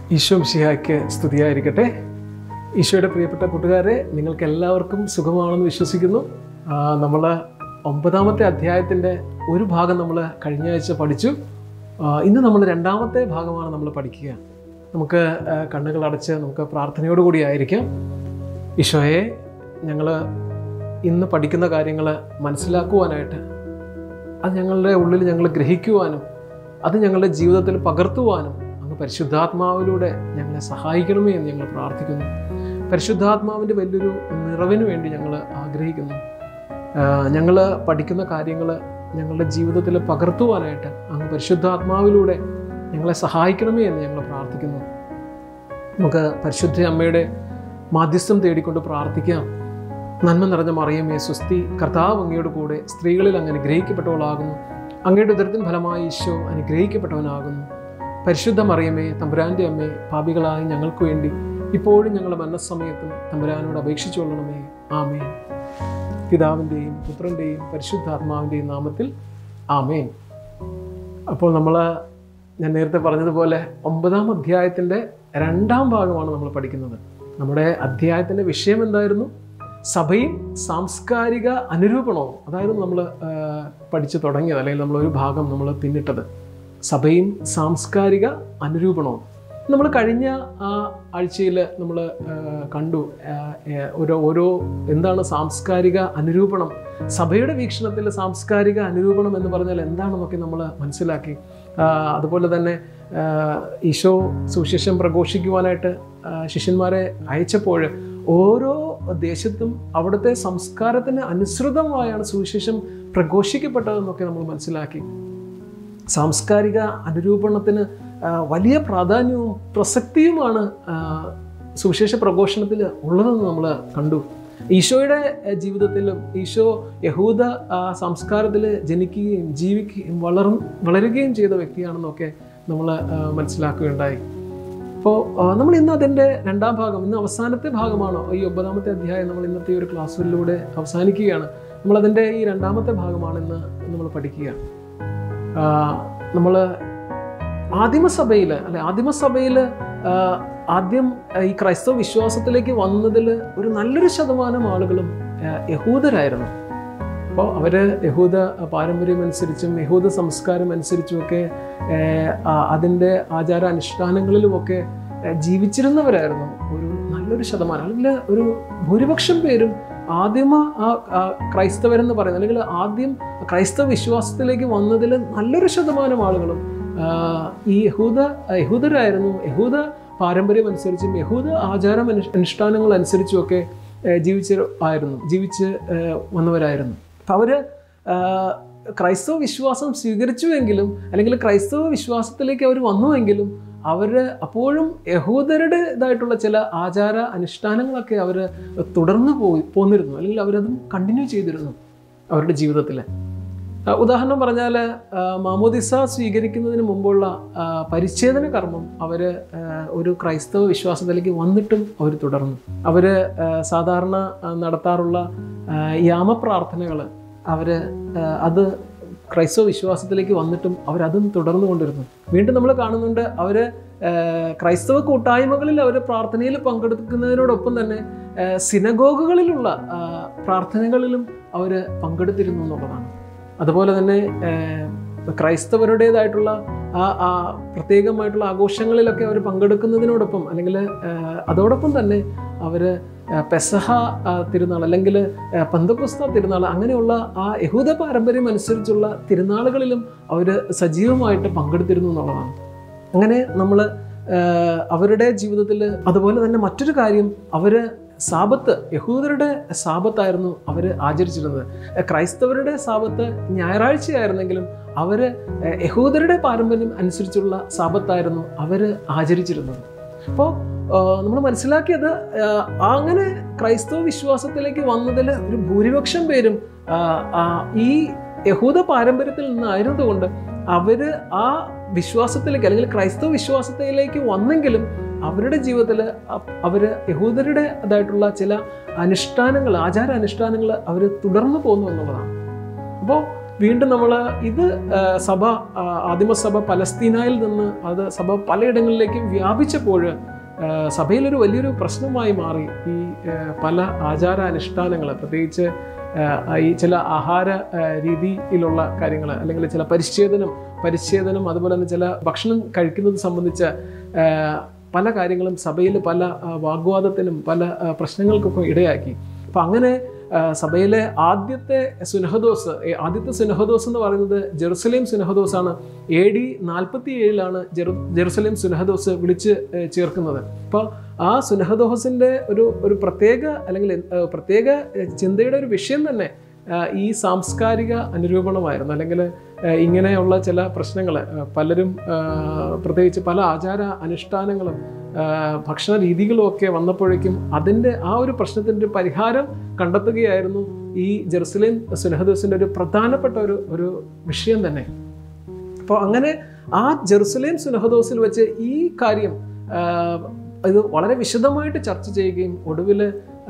ഈശോ മിശിഹായ്ക്ക് സ്തുതിയായിരിക്കട്ടെ ഈശോയുടെ പ്രിയപ്പെട്ട കൂട്ടുകാരെ നിങ്ങൾക്ക് എല്ലാവർക്കും സുഖമാണെന്ന് വിശ്വസിക്കുന്നു നമ്മൾ ഒമ്പതാമത്തെ അധ്യായത്തിൻ്റെ ഒരു ഭാഗം നമ്മൾ കഴിഞ്ഞ ആഴ്ച പഠിച്ചു ആ, ഇന്ന് നമ്മൾ രണ്ടാമത്തെ ഭാഗമാണ് നമ്മൾ പഠിക്കുക നമുക്ക് ആ, കണ്ണുകൾ അടച്ച് നമുക്ക് പ്രാർത്ഥനയോടുകൂടി ആയിരിക്കാം ഈശോയെ ഞങ്ങൾ ഇന്ന് പഠിക്കുന്ന കാര്യങ്ങൾ മനസ്സിലാക്കുവാനായിട്ട് അത് ഞങ്ങളുടെ ഉള്ളിൽ ഞങ്ങൾ ഗ്രഹിക്കുവാനും അത് ഞങ്ങളുടെ ജീവിതത്തിൽ പകർത്തുവാനും അങ്ങ് പരിശുദ്ധാത്മാവിലൂടെ ഞങ്ങളെ സഹായിക്കണമേ എന്ന് ഞങ്ങൾ പ്രാർത്ഥിക്കുന്നു പരിശുദ്ധാത്മാവിൻ്റെ വലിയൊരു നിറവിന് വേണ്ടി ഞങ്ങൾ ആഗ്രഹിക്കുന്നു ഞങ്ങൾ പഠിക്കുന്ന കാര്യങ്ങൾ ഞങ്ങളുടെ ജീവിതത്തിൽ പകർത്തുവാനായിട്ട് അങ്ങ് പരിശുദ്ധാത്മാവിലൂടെ ഞങ്ങളെ സഹായിക്കണമേ എന്ന് ഞങ്ങൾ പ്രാർത്ഥിക്കുന്നു നമുക്ക് പരിശുദ്ധ അമ്മയുടെ മാധ്യസ്ഥം തേടിക്കൊണ്ട് പ്രാർത്ഥിക്കാം നന്മ നിറഞ്ഞ മറിയമേ സുസ്തി കർത്താവ് അങ്ങയുടെ കൂടെ സ്ത്രീകളിൽ അങ്ങ് അനുഗ്രഹിക്കപ്പെട്ടവളാകുന്നു അങ്ങയുടെ ഉദരത്തിൻ ഫലമായി ഈശോ അനുഗ്രഹിക്കപ്പെട്ടവനാകുന്നു പരിശുദ്ധ മറിയമേ തമ്പുരാൻ്റെ അമ്മേ പാപികളായ ഞങ്ങൾക്ക് വേണ്ടി ഇപ്പോഴും ഞങ്ങളുടെ മരണസമയത്തും തമ്പുരാനോട് അപേക്ഷിച്ചുകൊള്ളണമേ ആമേൻ പിതാവിൻ്റെയും പുത്രൻ്റെയും പരിശുദ്ധാത്മാവിൻ്റെയും നാമത്തിൽ ആമേൻ അപ്പോൾ നമ്മൾ ഞാൻ നേരത്തെ പറഞ്ഞതുപോലെ ഒമ്പതാം അധ്യായത്തിൻ്റെ രണ്ടാം ഭാഗമാണ് നമ്മൾ പഠിക്കുന്നത് നമ്മുടെ അധ്യായത്തിൻ്റെ വിഷയം എന്തായിരുന്നു സഭയും സാംസ്കാരിക അനുരൂപണവും അതായിരുന്നു നമ്മൾ പഠിച്ചു തുടങ്ങിയത് അല്ലെങ്കിൽ നമ്മളൊരു ഭാഗം നമ്മൾ പിന്നിട്ടത് സഭയും സാംസ്കാരിക അനുരൂപണവും നമ്മൾ കഴിഞ്ഞ ആ ആഴ്ചയിൽ നമ്മൾ കണ്ടു ആ, ഏ, ഓരോ ഓരോ എന്താണ് സാംസ്കാരിക അനുരൂപണം സഭയുടെ വീക്ഷണത്തിൽ സാംസ്കാരിക അനുരൂപണം എന്ന് പറഞ്ഞാൽ എന്താണെന്നൊക്കെ നമ്മൾ മനസ്സിലാക്കി ആ, അതുപോലെ തന്നെ ആ, ഈശോ സുവിശേഷം പ്രഘോഷിക്കുവാനായിട്ട് ആ, ശിഷ്യന്മാരെ അയച്ചപ്പോൾ ഓരോ ദേശത്തും അവിടുത്തെ സംസ്കാരത്തിന് അനുസൃതമായാണ് സുവിശേഷം പ്രഘോഷിക്കപ്പെട്ടതെന്നൊക്കെ നമ്മൾ മനസ്സിലാക്കി സാംസ്കാരിക അനുരൂപണത്തിന് ആ, വലിയ പ്രാധാന്യവും പ്രസക്തിയുമാണ് ആ, സുവിശേഷ പ്രഘോഷണത്തിൽ ഉള്ളതെന്ന് നമ്മൾ കണ്ടു ഈശോയുടെ ആ, ജീവിതത്തിലും ഈശോ യഹൂദ സംസ്കാരത്തിൽ ജനിക്കുകയും ജീവിക്കുകയും വളർ വളരുകയും ചെയ്ത വ്യക്തിയാണെന്നൊക്കെ നമ്മൾ മനസ്സിലാക്കുകയുണ്ടായി അപ്പോൾ നമ്മൾ ഇന്ന് അതിൻ്റെ രണ്ടാം ഭാഗം ഇന്ന് അവസാനത്തെ ഭാഗമാണ് ഈ ഒമ്പതാമത്തെ അധ്യായം നമ്മൾ ഇന്നത്തെ ഈ ഒരു ക്ലാസ്സിലൂടെ അവസാനിക്കുകയാണ് നമ്മളതിൻ്റെ ഈ രണ്ടാമത്തെ ഭാഗമാണ് ഇന്ന് നമ്മൾ പഠിക്കുക നമ്മൾ ആദിമസഭയിൽ അല്ലെ ആദിമസഭയിൽ ആദ്യം ആ, ഈ ക്രൈസ്തവ വിശ്വാസത്തിലേക്ക് വന്നതിൽ ഒരു നല്ലൊരു ശതമാനം ആളുകളും ആ, യഹൂദരായിരുന്നു അപ്പോൾ അവർ യഹൂദ പാരമ്പര്യം അനുസരിച്ചും യഹൂദ സംസ്കാരം അനുസരിച്ചുമൊക്കെ അതിൻ്റെ ആചാര അനുഷ്ഠാനങ്ങളിലുമൊക്കെ ആ, ജീവിച്ചിരുന്നവരായിരുന്നു ഒരു നല്ലൊരു ശതമാനം അല്ലെങ്കിൽ ഒരു ഭൂരിപക്ഷം പേരും ആദ്യമ ആ ആ ക്രൈസ്തവരെന്ന് പറയുന്നത് അല്ലെങ്കിൽ ആദ്യം ക്രൈസ്തവ വിശ്വാസത്തിലേക്ക് വന്നതിൽ നല്ലൊരു ശതമാനം ആളുകളും ആ, ഈ യഹൂദ യഹൂദരായിരുന്നു യഹൂദ പാരമ്പര്യം അനുസരിച്ചും യഹൂദ ആചാരം അനുഷ് അനുഷ്ഠാനങ്ങൾ അനുസരിച്ചുമൊക്കെ ആ, ജീവിച്ച ആയിരുന്നു ജീവിച്ച് ആ, വന്നവരായിരുന്നു അപ്പം അവർ ക്രൈസ്തവ വിശ്വാസം സ്വീകരിച്ചുവെങ്കിലും അല്ലെങ്കിൽ ക്രൈസ്തവ വിശ്വാസത്തിലേക്ക് അവർ വന്നുവെങ്കിലും അവർ അപ്പോഴും യഹൂദരുടേതായിട്ടുള്ള ചില ആചാര അനുഷ്ഠാനങ്ങളൊക്കെ അവർ തുടർന്ന് പോയി പോന്നിരുന്നു അല്ലെങ്കിൽ അവരതും കണ്ടിന്യൂ ചെയ്തിരുന്നു അവരുടെ ജീവിതത്തിൽ ആ, ഉദാഹരണം പറഞ്ഞാൽ മാമോദിസ സ്വീകരിക്കുന്നതിന് മുമ്പുള്ള ആ, പരിച്ഛേദന കർമ്മം അവർ ഒരു ക്രൈസ്തവ വിശ്വാസത്തിലേക്ക് വന്നിട്ടും അവർ തുടർന്നു അവർ സാധാരണ ആ, നടത്താറുള്ള ആ, യാമപ്രാർത്ഥനകൾ അവർ അത് ക്രൈസ്തവ വിശ്വാസത്തിലേക്ക് വന്നിട്ടും അവരതും തുടർന്നു കൊണ്ടിരുന്നു വീണ്ടും നമ്മൾ കാണുന്നുണ്ട് അവർ ക്രൈസ്തവ കൂട്ടായ്മകളിൽ അവർ പ്രാർത്ഥനയിൽ പങ്കെടുക്കുന്നതിനോടൊപ്പം തന്നെ ആ, സിനഗോഗുകളിലുള്ള ആ, പ്രാർത്ഥനകളിലും അവർ പങ്കെടുത്തിരുന്നു എന്നുള്ളതാണ് അതുപോലെ തന്നെ ഏഹ്, ക്രൈസ്തവരുടേതായിട്ടുള്ള ആ ആ പ്രത്യേകമായിട്ടുള്ള ആഘോഷങ്ങളിലൊക്കെ അവർ പങ്കെടുക്കുന്നതിനോടൊപ്പം അല്ലെങ്കിൽ ഏഹ്, അതോടൊപ്പം തന്നെ അവർ പെസഹ ആ, തിരുനാൾ അല്ലെങ്കിൽ പന്തകുസ്ത തിരുനാൾ അങ്ങനെയുള്ള ആ യഹൂദ പാരമ്പര്യം അനുസരിച്ചുള്ള തിരുനാളുകളിലും അവർ സജീവമായിട്ട് പങ്കെടുത്തിരുന്നു എന്നുള്ളതാണ് അങ്ങനെ നമ്മൾ അവരുടെ ജീവിതത്തിൽ അതുപോലെ തന്നെ മറ്റൊരു കാര്യം അവർ സാപത്ത് യഹൂദരുടെ സാപത്തായിരുന്നു അവർ ആചരിച്ചിരുന്നത് ഏഹ് ക്രൈസ്തവരുടെ സാപത്ത് ഞായറാഴ്ചയായിരുന്നെങ്കിലും അവർ യഹൂദരുടെ പാരമ്പര്യം അനുസരിച്ചുള്ള സാപത്തായിരുന്നു അവർ ആചരിച്ചിരുന്നത് അപ്പോൾ നമ്മൾ മനസ്സിലാക്കിയത് ആഹ് അങ്ങനെ ക്രൈസ്തവ വിശ്വാസത്തിലേക്ക് വന്നതിൽ ഒരു ഭൂരിപക്ഷം പേരും ആഹ് ആഹ് ഈ യഹൂദ പാരമ്പര്യത്തിൽ നിന്നായിരുന്നതുകൊണ്ട് അവർ ആ വിശ്വാസത്തിലേക്ക് അല്ലെങ്കിൽ ക്രൈസ്തവ വിശ്വാസത്തിലേക്ക് വന്നെങ്കിലും അവരുടെ ജീവിതത്തിൽ അവർ യഹൂദരുടെ അതായിട്ടുള്ള ചില അനുഷ്ഠാനങ്ങൾ ആചാര അനുഷ്ഠാനങ്ങൾ അവർ തുടർന്നു പോന്നു എന്നുള്ളതാണ് അപ്പോൾ വീണ്ടും നമ്മൾ ഇത് ആ, സഭ ആ, ആദിമസഭ പലസ്തീനയിൽ നിന്ന് അത് സഭ പലയിടങ്ങളിലേക്കും വ്യാപിച്ചപ്പോൾ ആ, സഭയിലൊരു വലിയൊരു പ്രശ്നമായി മാറി ഈ ആ, പല ആചാര അനുഷ്ഠാനങ്ങൾ പ്രത്യേകിച്ച് ആ, ഈ ചില ആഹാര ആ, രീതിയിലുള്ള കാര്യങ്ങൾ അല്ലെങ്കിൽ ചില പരിച്ഛേദനം പരിച്ഛേദനം അതുപോലെ തന്നെ ചില ഭക്ഷണം കഴിക്കുന്നത് സംബന്ധിച്ച ആ, പല കാര്യങ്ങളും സഭയിൽ പല ആ, വാഗ്വാദത്തിനും പല ആ, പ്രശ്നങ്ങൾക്കൊക്കെ ഇടയാക്കി അപ്പം അങ്ങനെ ആ, സഭയിലെ ആദ്യത്തെ സുനഹദോസ് ഏ, ആദ്യത്തെ സുനഹദോസ് എന്ന് പറയുന്നത് ജെറുസലേം സുനഹദോസ് ആണ് എ ഡി നാൽപ്പത്തി ഏഴിലാണ് ജെറു ജെറുസലേം സുനഹദോസ് വിളിച്ച് ഏ, ചേർക്കുന്നത് അപ്പോൾ ആ സുനഹദോസിൻ്റെ ഒരു ഒരു പ്രത്യേക അല്ലെങ്കിൽ ഏ, പ്രത്യേക ഏ, ചിന്തയുടെ ഒരു വിഷയം തന്നെ ആ, ഈ സാംസ്കാരിക അനുരൂപണമായിരുന്നു അല്ലെങ്കിൽ ഏ, ഇങ്ങനെയുള്ള ചില പ്രശ്നങ്ങൾ പലരും ആ, പ്രത്യേകിച്ച് പല ആചാര അനുഷ്ഠാനങ്ങളും ആ, ഭക്ഷണ രീതികളും ഒക്കെ വന്നപ്പോഴേക്കും അതിൻ്റെ ആ ഒരു പ്രശ്നത്തിൻ്റെ ഒരു പരിഹാരം കണ്ടെത്തുകയായിരുന്നു ഈ ജെറുസലേം സുനഹദോസിൻ്റെ ഒരു പ്രധാനപ്പെട്ട ഒരു ഒരു വിഷയം തന്നെ അപ്പോൾ അങ്ങനെ ആ ജെറുസലേം സുനഹദോസിൽ വെച്ച് ഈ കാര്യം ആ, ഇത് വളരെ വിശദമായിട്ട് ചർച്ച ചെയ്യുകയും ഒടുവിൽ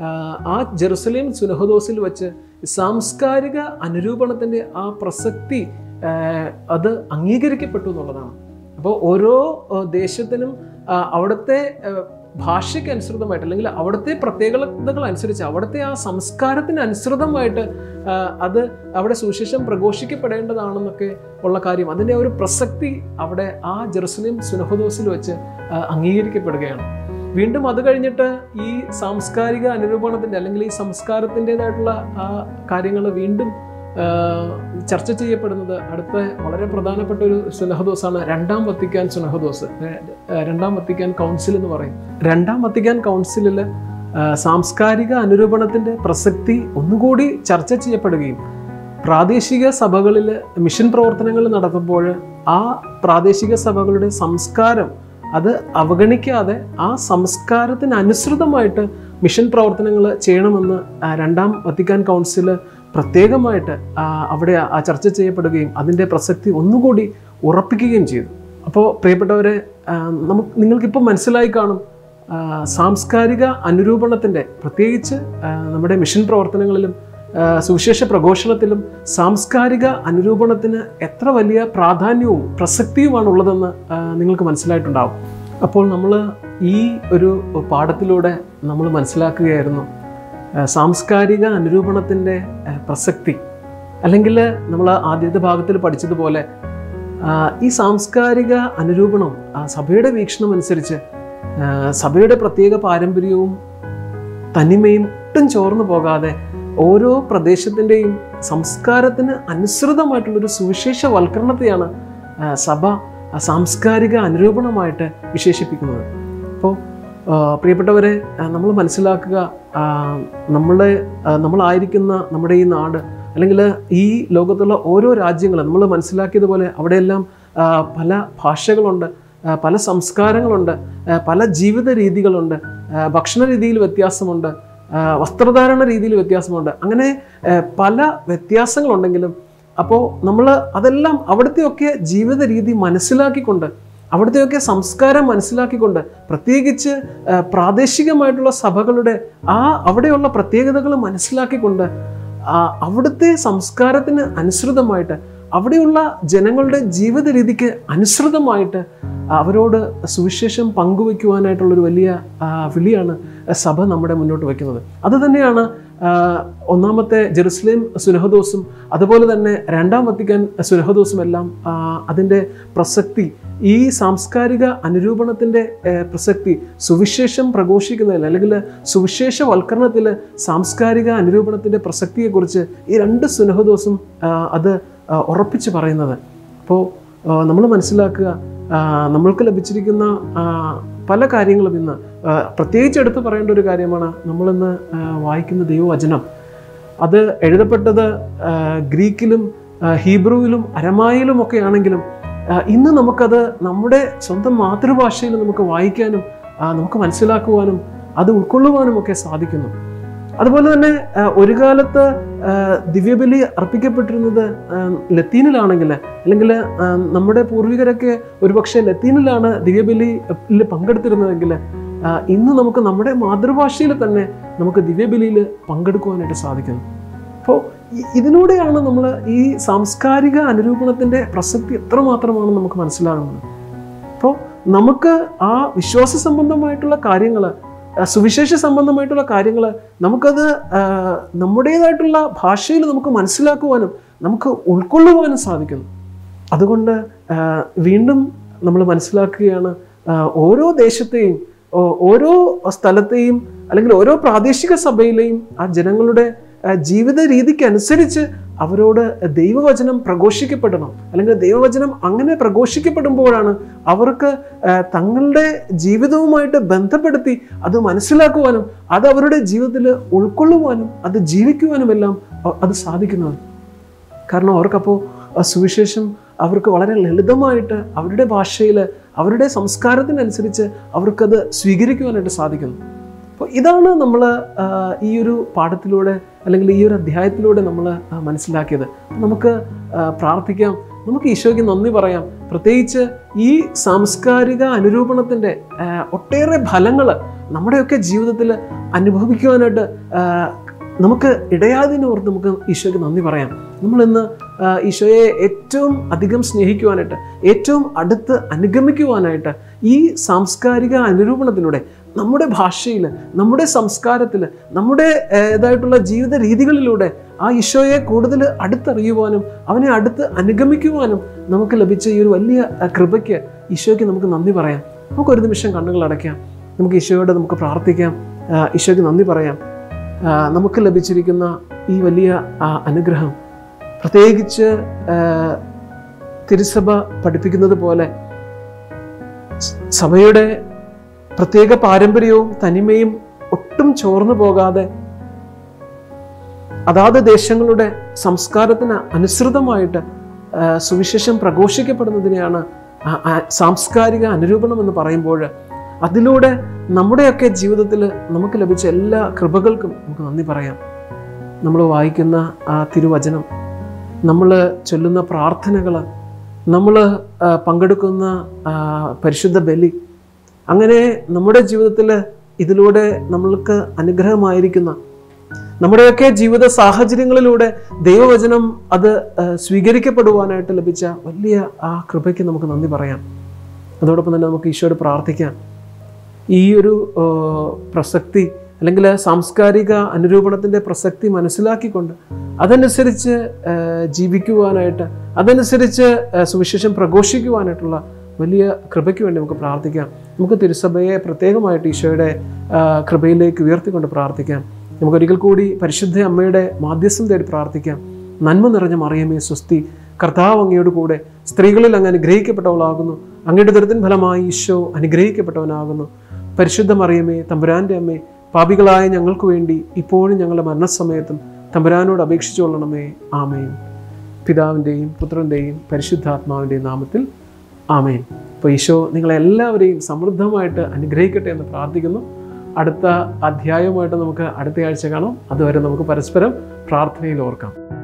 ആ ജെറുസലേം സുനഹദോസിൽ വെച്ച് സാംസ്കാരിക അനുരൂപണത്തിൻ്റെ ആ പ്രസക്തി ആ, അത് അംഗീകരിക്കപ്പെട്ടു എന്നുള്ളതാണ് അപ്പോൾ ഓരോ ആ, ദേശത്തിനും ആ, അവിടുത്തെ ആ, ഭാഷയ്ക്ക് അനുസൃതമായിട്ട് അല്ലെങ്കിൽ അവിടുത്തെ പ്രത്യേകതകൾ അനുസരിച്ച് അവിടുത്തെ ആ സംസ്കാരത്തിന് അനുസൃതമായിട്ട് ആ, അത് അവിടെ സുവിശേഷം പ്രഘോഷിക്കപ്പെടേണ്ടതാണെന്നൊക്കെ ഉള്ള കാര്യം അതിൻ്റെ ഒരു പ്രസക്തി അവിടെ ആ ജെറുസലേം സുനഹദോസിൽ വെച്ച് ആ, അംഗീകരിക്കപ്പെടുകയാണ് വീണ്ടും അത് കഴിഞ്ഞിട്ട് ഈ സാംസ്കാരിക അനുരൂപണത്തിൻ്റെ അല്ലെങ്കിൽ ഈ സംസ്കാരത്തിൻ്റെതായിട്ടുള്ള ആ കാര്യങ്ങൾ വീണ്ടും ആ, ചർച്ച ചെയ്യപ്പെടുന്നത് അടുത്ത വളരെ പ്രധാനപ്പെട്ട ഒരു സുനഹദോസാണ് രണ്ടാം വത്തിക്കാൻ സുനഹദോസ് ഏ, രണ്ടാം വത്തിക്കാൻ കൗൺസിൽ എന്ന് പറയും രണ്ടാം വത്തിക്കാൻ കൗൺസിലിൽ ആ, സാംസ്കാരിക അനുരൂപണത്തിൻ്റെ പ്രസക്തി ഒന്നുകൂടി ചർച്ച ചെയ്യപ്പെടുകയും പ്രാദേശിക സഭകളിൽ മിഷൻ പ്രവർത്തനങ്ങൾ നടത്തുമ്പോൾ ആ പ്രാദേശിക സഭകളുടെ സംസ്കാരം അത് അവഗണിക്കാതെ ആ സംസ്കാരത്തിന് അനുസൃതമായിട്ട് മിഷൻ പ്രവർത്തനങ്ങൾ ചെയ്യണമെന്ന് ആ, രണ്ടാം വത്തിക്കാൻ കൗൺസിൽ പ്രത്യേകമായിട്ട് ആ, അവിടെ ആ ചർച്ച ചെയ്യപ്പെടുകയും അതിൻ്റെ പ്രസക്തി ഒന്നുകൂടി ഉറപ്പിക്കുകയും ചെയ്തു അപ്പോൾ പ്രിയപ്പെട്ടവരെ ആ, നമുക്ക് നിങ്ങൾക്കിപ്പോൾ മനസ്സിലായി കാണും ആ, സാംസ്കാരിക അനുരൂപണത്തിൻ്റെ പ്രത്യേകിച്ച് ആ, നമ്മുടെ മിഷൻ പ്രവർത്തനങ്ങളിലും ആ, സുവിശേഷ പ്രഘോഷണത്തിലും സാംസ്കാരിക അനുരൂപണത്തിന് എത്ര വലിയ പ്രാധാന്യവും പ്രസക്തിയുമാണ് ഉള്ളതെന്ന് ആ, നിങ്ങൾക്ക് മനസ്സിലായിട്ടുണ്ടാവും അപ്പോൾ നമ്മൾ ഈ ഒരു പാഠത്തിലൂടെ നമ്മൾ മനസ്സിലാക്കുകയായിരുന്നു ആ, സാംസ്കാരിക അനുരൂപണത്തിൻ്റെ ആ, പ്രസക്തി അല്ലെങ്കിൽ നമ്മൾ ആദ്യത്തെ ഭാഗത്തിൽ പഠിച്ചതുപോലെ ആ, ഈ സാംസ്കാരിക അനുരൂപണം ആ, സഭയുടെ വീക്ഷണം അനുസരിച്ച് ആ, സഭയുടെ പ്രത്യേക പാരമ്പര്യവും തനിമയും ഒട്ടും ചോർന്നു പോകാതെ ഓരോ പ്രദേശത്തിൻ്റെയും സംസ്കാരത്തിന് അനുസൃതമായിട്ടുള്ളൊരു സുവിശേഷവൽക്കരണത്തെയാണ് ആ, സഭ ആ, സാംസ്കാരിക അനുരൂപണമായിട്ട് വിശേഷിപ്പിക്കുന്നത് അപ്പോൾ ആ, പ്രിയപ്പെട്ടവരെ നമ്മൾ മനസ്സിലാക്കുക ആ, നമ്മളെ ആ, നമ്മളായിരിക്കുന്ന നമ്മുടെ ഈ നാട് അല്ലെങ്കിൽ ഈ ലോകത്തുള്ള ഓരോ രാജ്യങ്ങളും നമ്മൾ മനസ്സിലാക്കിയതുപോലെ അവിടെയെല്ലാം ആ, പല ഭാഷകളുണ്ട് ആ, പല സംസ്കാരങ്ങളുണ്ട് ആ, പല ജീവിത രീതികളുണ്ട് ആ, ഭക്ഷണ രീതിയിൽ വ്യത്യാസമുണ്ട് ആ, വസ്ത്രധാരണ രീതിയിൽ വ്യത്യാസമുണ്ട് അങ്ങനെ ആ, പല വ്യത്യാസങ്ങളുണ്ടെങ്കിലും അപ്പോൾ നമ്മൾ അതെല്ലാം അവിടുത്തെയൊക്കെ ജീവിത രീതി മനസ്സിലാക്കിക്കൊണ്ട് അവിടുത്തെയൊക്കെ സംസ്കാരം മനസ്സിലാക്കിക്കൊണ്ട് പ്രത്യേകിച്ച് ആ, പ്രാദേശികമായിട്ടുള്ള സഭകളുടെ ആ അവിടെയുള്ള പ്രത്യേകതകൾ മനസ്സിലാക്കിക്കൊണ്ട് ആ, അവിടുത്തെ സംസ്കാരത്തിന് അനുസൃതമായിട്ട് അവിടെയുള്ള ജനങ്ങളുടെ ജീവിത രീതിക്ക് അനുസൃതമായിട്ട് അവരോട് സുവിശേഷം പങ്കുവയ്ക്കുവാനായിട്ടുള്ളൊരു വലിയ ആ, വിളിയാണ് സഭ നമ്മുടെ മുന്നോട്ട് വയ്ക്കുന്നത് അത് തന്നെയാണ് ആ, ഒന്നാമത്തെ ജെറുസലേം സുനഹദോസും അതുപോലെ തന്നെ രണ്ടാം വത്തിക്കാൻ സുനഹദോസും എല്ലാം ആ, അതിൻ്റെ പ്രസക്തി ഈ സാംസ്കാരിക അനുരൂപണത്തിൻ്റെ ഏഹ്, പ്രസക്തി സുവിശേഷം പ്രഘോഷിക്കുന്നതിൽ അല്ലെങ്കിൽ സുവിശേഷവൽക്കരണത്തിൽ സാംസ്കാരിക അനുരൂപണത്തിൻ്റെ പ്രസക്തിയെക്കുറിച്ച് ഈ രണ്ട് സുനഹദോസും ആ, അത് ആ, ഉറപ്പിച്ച് പറയുന്നത് അപ്പോൾ നമ്മൾ മനസ്സിലാക്കുക ആ, നമ്മൾക്ക് ലഭിച്ചിരിക്കുന്ന ആ, പല കാര്യങ്ങളും ഇന്ന് ആ, പ്രത്യേകിച്ച് എടുത്ത് പറയേണ്ട ഒരു കാര്യമാണ് നമ്മളിന്ന് ആ, വായിക്കുന്ന ദൈവവചനം അത് എഴുതപ്പെട്ടത് ആ, ഗ്രീക്കിലും ആ, ഹീബ്രുവിലും അരമായിലും ഒക്കെ ആണെങ്കിലും ആ, ഇന്ന് നമുക്കത് നമ്മുടെ സ്വന്തം മാതൃഭാഷയിൽ നമുക്ക് വായിക്കാനും ആ, നമുക്ക് മനസ്സിലാക്കുവാനും അത് ഉൾക്കൊള്ളുവാനും ഒക്കെ സാധിക്കുന്നു അതുപോലെ തന്നെ ആ, ഒരു കാലത്ത് ആ, ദിവ്യബലി അർപ്പിക്കപ്പെട്ടിരുന്നത് ആ, ലത്തീനിലാണെങ്കിൽ അല്ലെങ്കിൽ ആ, നമ്മുടെ പൂർവികരൊക്കെ ഒരുപക്ഷെ ലത്തീനിലാണ് ദിവ്യബലിയിൽ പങ്കെടുത്തിരുന്നതെങ്കിൽ ആ, ഇന്ന് നമുക്ക് നമ്മുടെ മാതൃഭാഷയിൽ തന്നെ നമുക്ക് ദിവ്യബലിയിൽ പങ്കെടുക്കുവാനായിട്ട് സാധിക്കുന്നു അപ്പോൾ ഇ- ഇതിലൂടെയാണ് നമ്മൾ ഈ സാംസ്കാരിക അനുരൂപണത്തിൻ്റെ പ്രസക്തി എത്രമാത്രമാണെന്ന് നമുക്ക് മനസ്സിലാകുന്നത് അപ്പോൾ നമുക്ക് ആ വിശ്വാസ സംബന്ധമായിട്ടുള്ള കാര്യങ്ങൾ സുവിശേഷ സംബന്ധമായിട്ടുള്ള കാര്യങ്ങൾ നമുക്കത് ആ, നമ്മുടേതായിട്ടുള്ള ഭാഷയിൽ നമുക്ക് മനസ്സിലാക്കുവാനും നമുക്ക് ഉൾക്കൊള്ളുവാനും സാധിക്കുന്നു അതുകൊണ്ട് ആ, വീണ്ടും നമ്മൾ മനസ്സിലാക്കുകയാണ് ആ, ഓരോ ദേശത്തെയും ഓ- ഓരോ സ്ഥലത്തെയും അല്ലെങ്കിൽ ഓരോ പ്രാദേശിക സഭയിലെയും ആ ജനങ്ങളുടെ ആ, ജീവിത രീതിക്കനുസരിച്ച് അവരോട് ദൈവവചനം പ്രഘോഷിക്കപ്പെടണം അല്ലെങ്കിൽ ദൈവവചനം അങ്ങനെ പ്രഘോഷിക്കപ്പെടുമ്പോഴാണ് അവർക്ക് ആ, തങ്ങളുടെ ജീവിതവുമായിട്ട് ബന്ധപ്പെടുത്തി അത് മനസ്സിലാക്കുവാനും അത് അവരുടെ ജീവിതത്തിൽ ഉൾക്കൊള്ളുവാനും അത് ജീവിക്കുവാനുമെല്ലാം അ- അത് സാധിക്കുന്നത് കാരണം അവർക്കപ്പോൾ ആ സുവിശേഷം അവർക്ക് വളരെ ലളിതമായിട്ട് അവരുടെ ഭാഷയിൽ അവരുടെ സംസ്കാരത്തിനനുസരിച്ച് അവർക്കത് സ്വീകരിക്കുവാനായിട്ട് സാധിക്കുന്നു അപ്പോൾ ഇതാണ് നമ്മൾ ഈ ഒരു പാഠത്തിലൂടെ അല്ലെങ്കിൽ ഈ ഒരു അധ്യായത്തിലൂടെ നമ്മൾ മനസ്സിലാക്കിയത് അപ്പോൾ നമുക്ക് ആ, പ്രാർത്ഥിക്കാം നമുക്ക് ഈശോയ്ക്ക് നന്ദി പറയാം പ്രത്യേകിച്ച് ഈ സാംസ്കാരിക അനുരൂപണത്തിൻ്റെ ആ, ഒട്ടേറെ ഫലങ്ങൾ നമ്മുടെയൊക്കെ ജീവിതത്തിൽ അനുഭവിക്കുവാനായിട്ട് ആ, നമുക്ക് ഇടയാതിനോർത്ത് നമുക്ക് ഈശോയ്ക്ക് നന്ദി പറയാം നമ്മളിന്ന് ആ, ഈശോയെ ഏറ്റവും അധികം സ്നേഹിക്കുവാനായിട്ട് ഏറ്റവും അടുത്ത് അനുഗമിക്കുവാനായിട്ട് ഈ സാംസ്കാരിക അനുരൂപണത്തിലൂടെ നമ്മുടെ ഭാഷയിൽ നമ്മുടെ സംസ്കാരത്തിൽ നമ്മുടെ ഏതായിട്ടുള്ള ജീവിത രീതികളിലൂടെ ആ ഈശോയെ കൂടുതൽ അടുത്തറിയുവാനും അവനെ അടുത്ത് അനുഗമിക്കുവാനും നമുക്ക് ലഭിച്ച ഈ ഒരു വലിയ ആ, കൃപയ്ക്ക് ഈശോയ്ക്ക് നമുക്ക് നന്ദി പറയാം നമുക്കൊരു നിമിഷം കണ്ണുകൾ അടയ്ക്കാം നമുക്ക് ഈശോയോട് നമുക്ക് പ്രാർത്ഥിക്കാം ആ, ഈശോയ്ക്ക് നന്ദി പറയാം ആ, നമുക്ക് ലഭിച്ചിരിക്കുന്ന ഈ വലിയ ആ, അനുഗ്രഹം പ്രത്യേകിച്ച് ആ, തിരുസഭ പഠിപ്പിക്കുന്നത് പോലെ സ- സഭയുടെ പ്രത്യേക പാരമ്പര്യവും തനിമയും ഒട്ടും ചോർന്നു പോകാതെ അതാത് ദേശങ്ങളുടെ സംസ്കാരത്തിന് അനുസൃതമായിട്ട് ആ, സുവിശേഷം പ്രഘോഷിക്കപ്പെടുന്നതിനെയാണ് ആ- ആ സാംസ്കാരിക അനുരൂപണം എന്ന് പറയുമ്പോൾ അതിലൂടെ നമ്മുടെയൊക്കെ ജീവിതത്തിൽ നമുക്ക് ലഭിച്ച എല്ലാ കൃപകൾക്കും നമുക്ക് നന്ദി പറയാം നമ്മൾ വായിക്കുന്ന ആ തിരുവചനം നമ്മൾ ചൊല്ലുന്ന പ്രാർത്ഥനകൾ നമ്മൾ പങ്കെടുക്കുന്ന ആ, പരിശുദ്ധ ബലി അങ്ങനെ നമ്മുടെ ജീവിതത്തിൽ ഇതിലൂടെ നമ്മൾക്ക് അനുഗ്രഹമായിരിക്കുന്ന നമ്മുടെയൊക്കെ ജീവിത സാഹചര്യങ്ങളിലൂടെ ദൈവവചനം അത് ആ, സ്വീകരിക്കപ്പെടുവാനായിട്ട് ലഭിച്ച വലിയ ആ കൃപയ്ക്ക് നമുക്ക് നന്ദി പറയാം അതോടൊപ്പം തന്നെ നമുക്ക് ഈശോയോട് പ്രാർത്ഥിക്കാം ഈ ഒരു ആ, പ്രസക്തി അല്ലെങ്കിൽ സാംസ്കാരിക അനുരൂപണത്തിൻ്റെ പ്രസക്തി മനസ്സിലാക്കിക്കൊണ്ട് അതനുസരിച്ച് ആ, ജീവിക്കുവാനായിട്ട് അതനുസരിച്ച് ആ, സുവിശേഷം പ്രഘോഷിക്കുവാനായിട്ടുള്ള വലിയ കൃപയ്ക്ക് വേണ്ടി നമുക്ക് പ്രാർത്ഥിക്കാം നമുക്ക് തിരുസഭയെ പ്രത്യേകമായിട്ട് ഈശോയുടെ ആ, കൃപയിലേക്ക് ഉയർത്തിക്കൊണ്ട് പ്രാർത്ഥിക്കാം നമുക്കൊരിക്കൽ കൂടി പരിശുദ്ധ അമ്മയുടെ മാധ്യസ്ഥം തേടി പ്രാർത്ഥിക്കാം നന്മ നിറഞ്ഞ മറിയമേ സ്വസ്തി കർത്താവ് അങ്ങയോട് കൂടെ സ്ത്രീകളിൽ അങ്ങ് അനുഗ്രഹിക്കപ്പെട്ടവളാകുന്നു അങ്ങയുടെ ദുരിതൻ ഫലമായി ഈശോ അനുഗ്രഹിക്കപ്പെട്ടവനാകുന്നു പരിശുദ്ധ മറിയമേ തമ്പുരാൻ്റെ അമ്മേ പാപികളായ ഞങ്ങൾക്ക് വേണ്ടി ഇപ്പോഴും ഞങ്ങളുടെ മരണസമയത്തും തമ്പുരാനോട് അപേക്ഷിച്ചുകൊള്ളണമേ ആമേൻ പിതാവിൻ്റെയും പുത്രൻ്റെയും പരിശുദ്ധാത്മാവിൻ്റെയും നാമത്തിൽ ആമേൻ അപ്പോൾ ഈശോ നിങ്ങളെല്ലാവരെയും സമൃദ്ധമായിട്ട് അനുഗ്രഹിക്കട്ടെ എന്ന് പ്രാർത്ഥിക്കുന്നു അടുത്ത അധ്യായവുമായിട്ട് നമുക്ക് അടുത്ത ആഴ്ച കാണാം അതുവരെ നമുക്ക് പരസ്പരം പ്രാർത്ഥനയിൽ ഓർക്കാം